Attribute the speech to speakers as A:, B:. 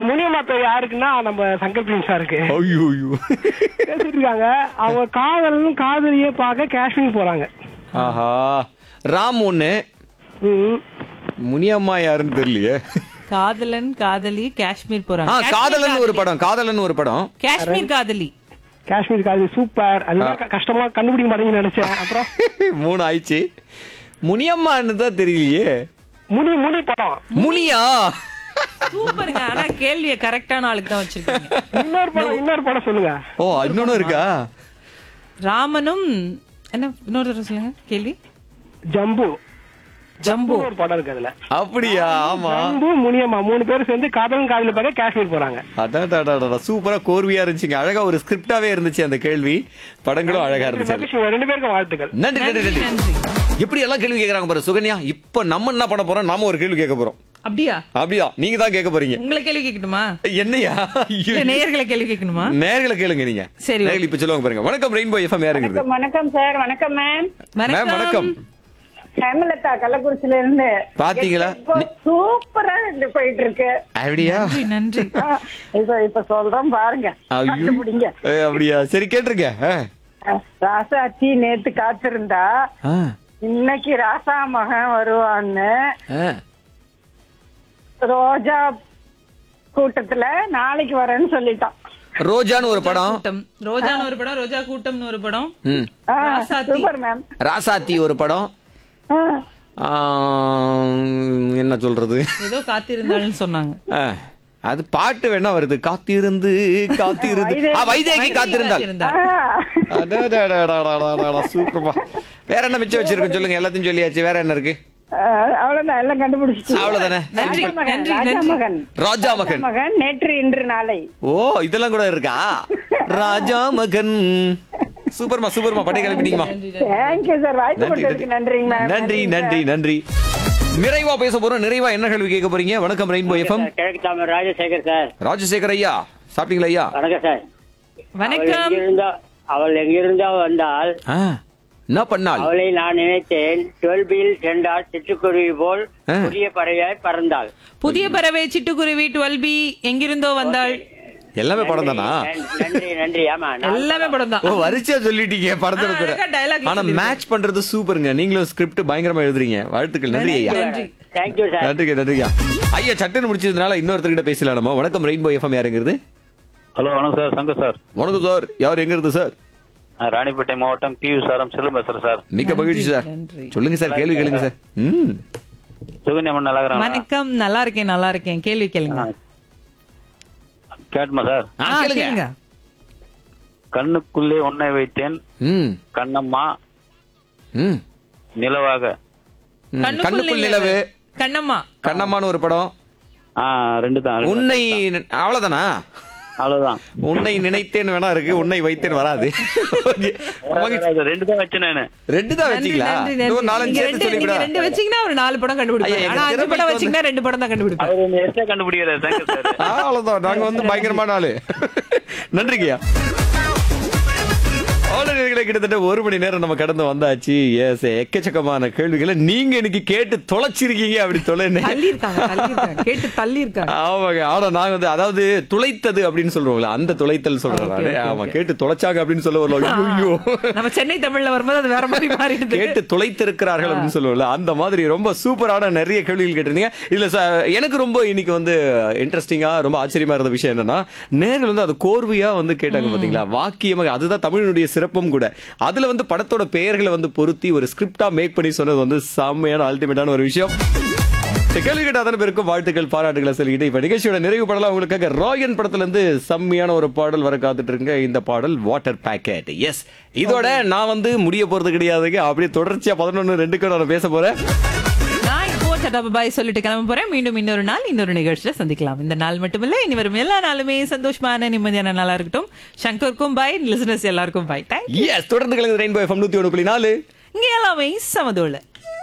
A: முனியம்மா பேர் யாருக்குன்னா நம்ம சங்கர் பிலிம் சாருக்கு
B: ஐயோ ஐயோ
A: பேசிட்டு இருக்காங்க அவங்க காதலும் காதலியே பார்க்க காஷ்மீர் போறாங்க
B: ஆஹா ராம் ஒண்ணு
A: ம்.
B: முனியம்மா யாருன்னு தெரியலையே
C: காதலன் காதலி காஷ்மீர்
B: ஆ
C: போறாங்க
B: காதலன் ஒரு படம் காதலன் ஒரு படம்
C: காஷ்மீர் காதலி
A: காஷ்மீர் காதலி சூப்பர் அதுதான் க- கஷ்டமா கண்டுபிடிக்க மாட்டேங்குன்னு நினைச்சேன் அப்புறம்
B: மூணு ஆயிடுச்சு முனியம்மான்னு தான் தெரியலையே
A: முனி முனி படம்
B: முனியா
C: சூப்பருங்க ஆனா கேள்விய கரெக்டான ஆளுக்கு தான் வச்சிருக்கீங்க
A: இன்னொரு படம் இன்னொரு படம் சொல்லுங்க
B: ஓ இன்னொன்னு இருக்கா
C: ராமனும் என்ன இன்னொரு தடவை சொல்லுங்க கேள்வி
A: ஜம்பு
C: ஜம்பு
A: ஒரு படம் இருக்கு அதுல
B: அப்படியா ஆமா
A: ஜம்பு முனியம்மா மூணு பேரும் சேர்ந்து காதலும் காதலி பார்க்க காஷ்மீர் போறாங்க
B: அதான் சூப்பரா கோர்வையா இருந்துச்சுங்க அழகா ஒரு ஸ்கிரிப்டாவே இருந்துச்சு அந்த கேள்வி படங்களும் அழகா இருந்துச்சு
A: மகிழ்ச்சி, ரெண்டு பேருக்கும் வாழ்த்துக்கள்
B: நன்றி நன்றி
C: நன்றி
B: நன்றி
C: நன்றி
B: எப்படி எல்லாம் கேள்வி கேக்குறாங்க பாரு சுகன்யா இப்ப நம்ம என்ன பண்ண போறோம் நாம ஒரு கேள்வி கேட்க போறோம்
C: அப்படியா
B: அப்படியா நீங்க தான் கேட்க போறீங்க
C: உங்களை கேள்வி கேட்கணுமா
B: என்னையா ஐயோ.
C: இல்ல நேயர்களை கேள்வி கேட்கணுமா
B: நேர்களை கேளுங்க நீங்க
C: சரி,
B: நேர்கள் இப்ப சொல்லுவாங்க பாருங்க வணக்கம் ரெயின்போ எஃப்எம் யாருங்கிறது
D: வணக்கம் சார் வணக்கம் மேம்
B: மேம் வணக்கம்
D: ஹேமலதா கள்ளக்குறிச்சில இருந்து
B: பாத்தீங்களா?
D: இப்போ சூப்பரா இது போயிட்டு இருக்கு
B: அப்படியா
C: நன்றி நன்றி
D: ஆ, இப்ப இப்ப சொல்றோம் பாருங்க
B: ஐயோ.
D: கண்டுபிடிங்க
B: ஏ, அப்படியா சரி கேட்டிருக்க ஆ.
D: ஆ, ராசாச்சி நேத்து காத்திருந்தா
B: ஆ,
D: இன்னைக்கு ராசா மகன் வருவான்னு
B: ஆ.
D: ரோஜா கூட்டத்துல நாளைக்கு வரேன்னு சொல்லிட்டான்
B: ரோஜான்னு ஒரு படம்
C: கூட்டம் ரோஜான்னு ஒரு படம் ரோஜா கூட்டம்னு ஒரு படம்
B: ம்.
D: ஆ,
C: ராசாத்தி.
D: சூப்பர் மேம்
B: ராசாத்தி ஒரு படம்
D: ஆ,
B: ஆ, என்ன சொல்றது
C: ஏதோ காத்திருந்தாள்னு சொன்னாங்க
B: ஆ, அது பாட்டு வேணா வருது காத்திருந்து காத்திருந்து ஆ, வைதேகி காத்திருந்தாள்
C: காத்திருந்தாள்.
D: ஆ.
B: அடடடடடடடடா, சூப்பர்ப்பா வேற என்ன மிச்சம் வச்சிருக்கோம் சொல்லுங்க எல்லாத்தையும் சொல்லியாச்சு வேற என்ன இருக்கு
D: ஆ, அவ்வளவுதான் எல்லாம் கண்டுபிடிச்சு
B: அவ்வளவுதானே
C: நன்றி
D: ராஜா மகன்
C: நன்றி
D: ராஜா
C: நன்றி
D: மகன்
B: ராஜா
D: ராஜா
B: மகன்
D: மகன் நேற்று இன்று நாளை
B: ஓ இதெல்லாம் கூட இருக்கா ராஜா மகன் சூப்பர்மா சூப்பர்மா பட்டை கிளம்பிட்டீங்கம்மா
D: தேங்க்யூ சார் வாய்ப்பு
B: நன்றி
D: கொடுத்ததுக்கு நன்றிங்க மேம்
B: நன்றி நன்றி நன்றி நிறைவா பேச போறோம் நிறைவா என்ன கேள்வி கேட்க போறீங்க வணக்கம் ரெயின்போ எஃப்எம்
E: கிழக்கு தாமரை ராஜசேகர் சார்
B: ராஜசேகர் ஐயா சாப்பிட்டீங்களா ஐயா
E: வணக்கம் சார் அவள்
C: வணக்கம்
E: எங்கிருந்தோ அவள் எங்கிருந்தோ வந்தால்
B: ஆ, என்ன பண்ணாள்
E: அவளை நான் நினைத்தேன் டுவெல்பியில் சென்றால் சிட்டுக்குருவி போல்
B: ஆ.
E: புதிய பறவையாய் பறந்தாள்
C: புதிய பறவை சிட்டுக்குருவி டுவெல் பி எங்கிருந்தோ வந்தாள்
B: எல்லாமே படம் தானா
E: நன்றி, நன்றி நன்றி ஆமா நான்
C: எல்லாமே படம் தான்
B: ஓ வரிசையா சொல்லிட்டீங்க படத்தோட
C: ஆ,
B: பேரை.
C: அழகா dialogue
B: ஆனா
C: சொல்லிருக்கீங்க.
B: மேட்ச் பண்றது சூப்பருங்க நீங்களும் ஸ்கிரிப்ட் பயங்கரமா எழுதுறீங்க வாழ்த்துக்கள் நன்றி ஐயா
C: நன்றி
E: தேங்க்யூ சார்
B: நன்றிங்க நன்றிங்க ஐயா சட்டுன்னு முடிச்சதுனால இன்னொருத்தர்கிட்ட பேசலாம் நம்ம வணக்கம் ரெயின்போ எஃப்எம் யாருங்கிறது
F: ஹலோ வணக்கம் சார் சங்கர் சார்
B: வணக்கம் சார் யார் எங்க இருந்து சார்
F: நான் ராணிப்பேட்டை மாவட்டம் பி சாரம் செல்லும் பேசுறேன் சார்
B: மிக்க மகிழ்ச்சி சார்
C: நன்றி.
B: சொல்லுங்க சார் கேள்வி கேளுங்க சார் ம்
F: சுகன்யம்மன் நல்லா இருக்கிறாங்க
C: வணக்கம் நல்லா இருக்கேன் நல்லா இருக்கேன் கேள்வி கேளுங்க
F: கேட்டுமா சார்
B: ஆ,
C: ஆ,
B: கேளுங்க
C: கேளுங்க
F: கண்ணுக்குள்ளே உன்னை வைத்தேன்
B: ம்
F: கண்ணம்மா
B: ம்
F: நிலவாக
B: ம்.
C: கண்ணுக்குள்
B: கண்ணுக்குள் நிலவு
C: கண்ணம்மா
B: கண்ணம்மான்னு ஒரு படம்
F: ஆ ரெண்டு தான் ரெண்டு
B: உன்னை அவ்வளவுதானா
F: அவ்வளவுதான்
B: உன்னை நினைத்தேன் வேணா இருக்கு உன்னை வைத்தேன் வராது Okay. மகிழ்ச்சி.
F: அது ரெண்டு தான் வச்சேன் நானு
B: ரெண்டு தான்
C: நன்றி,
B: வச்சீங்களா
C: நன்றி,
B: இன்னும்
C: நன்றி.
B: நாலஞ்சு
C: நீங்க
B: சேர்த்து
C: ரெண்டு- நீங்க
B: சொல்லிவிடா
C: ரெண்டு வச்சீங்கன்னா ஒரு நாலு படம்
B: ஐயா,
C: கண்டுபிடிப்பாங்க
B: எங்க
C: ஆனா அஞ்சு
B: திறமைக்கு
C: படம்
B: வந்து-
C: வச்சீங்கன்னா ரெண்டு படம் தான் கண்டுபிடிப்பாங்க
F: அவர் ஒண்ணு எக்ஸ்ட்ரா கண்டுபிடிக்கிறார் சங்கர் சார்
B: ஆ, அவ்வளவுதான் நாங்க வந்து பயங்கரமான ஆளு நன்றிங்கய்யா ஆளுநர்களை கிட்டத்தட்ட ஒரு மணி நேரம் நம்ம கடந்து வந்தாச்சு எஸ் எக்கச்சக்கமான கேள்விகளை நீங்க இன்னைக்கு கேட்டு தொலைச்சிருக்கீங்க அப்படி தொலைன்னு
C: தள்ளி இருக்காங்க தள்ளி இருக்காங்க கேட்டு தள்ளி இருக்காங்க
B: ஆமாங்க ஆனா நாங்க வந்து அதாவது துளைத்தது அப்படின்னு சொல்றோம்ல அந்த துளைத்தல் சொல்றேன்
C: Okay,
B: நானு.
C: okay,
B: ஆமா
C: okay.
B: கேட்டு தொலைச்சாங்க அப்படின்னு சொல்ல வரல ஐயோ
C: நம்ம சென்னை தமிழ்ல வரும்போது அது வேற மாதிரி மாறிடுது
B: கேட்டு துளைத்திருக்கிறார்கள் அப்படின்னு சொல்லுவோம்ல அந்த மாதிரி ரொம்ப சூப்பரான நிறைய கேள்விகள் கேட்டிருந்தீங்க இதுல ச- எனக்கு ரொம்ப இன்னைக்கு வந்து இன்ட்ரெஸ்டிங்கா ரொம்ப ஆச்சரியமா இருந்த விஷயம் என்னன்னா நேரில் வந்து அது கோர்வையா வந்து கேட்டாங்க பாத்தீங்களா வாக்கியமாக அதுதான் தமிழினுடைய சிறப்பும் கூட அதுல வந்து படத்தோட பெயர்களை வந்து பொருத்தி ஒரு ஸ்கிரிப்டா மேக் பண்ணி சொன்னது வந்து செம்மையான அல்டிமேட்டான ஒரு விஷயம் இந்த கேள்வி கேட்ட அத்தனை பேருக்கும் வாழ்த்துக்கள் பாராட்டுகளை சொல்லிக்கிட்டு இப்ப நிகழ்ச்சியோட நிறைவு பாடலாம் உங்களுக்காக ராயன் படத்துல இருந்து செம்மையான ஒரு பாடல் வர காத்துட்டு இருக்குங்க இந்த பாடல் வாட்டர் பேக்கெட் எஸ் இதோட நான் வந்து முடிய போறது கிடையாதுங்க அப்படியே தொடர்ச்சியா பதினொன்னு ரெண்டுக்கு நான் பேச போறேன்
C: நான் இப்போ சட்டா பாய் சொல்லிட்டு கிளம்ப போறேன் மீண்டும் இன்னொரு நாள் இன்னொரு நிகழ்ச்சியில சந்திக்கலாம் இந்த நாள் மட்டுமில்ல இனி வரும் எல்லா நாளுமே சந்தோஷமான நிம்மதியான நாளா இருக்கட்டும் சங்கருக்கும் பாய் லிசனர்ஸ் எல்லாருக்கும் பாய் தேங்க்
B: எஸ் தொடர்ந்து கலந்து ரெயின்போ எஃப்எம் நூத்தி ஒன்று புள்ளி நாலு
C: இங்க எல்லாமே சமதோல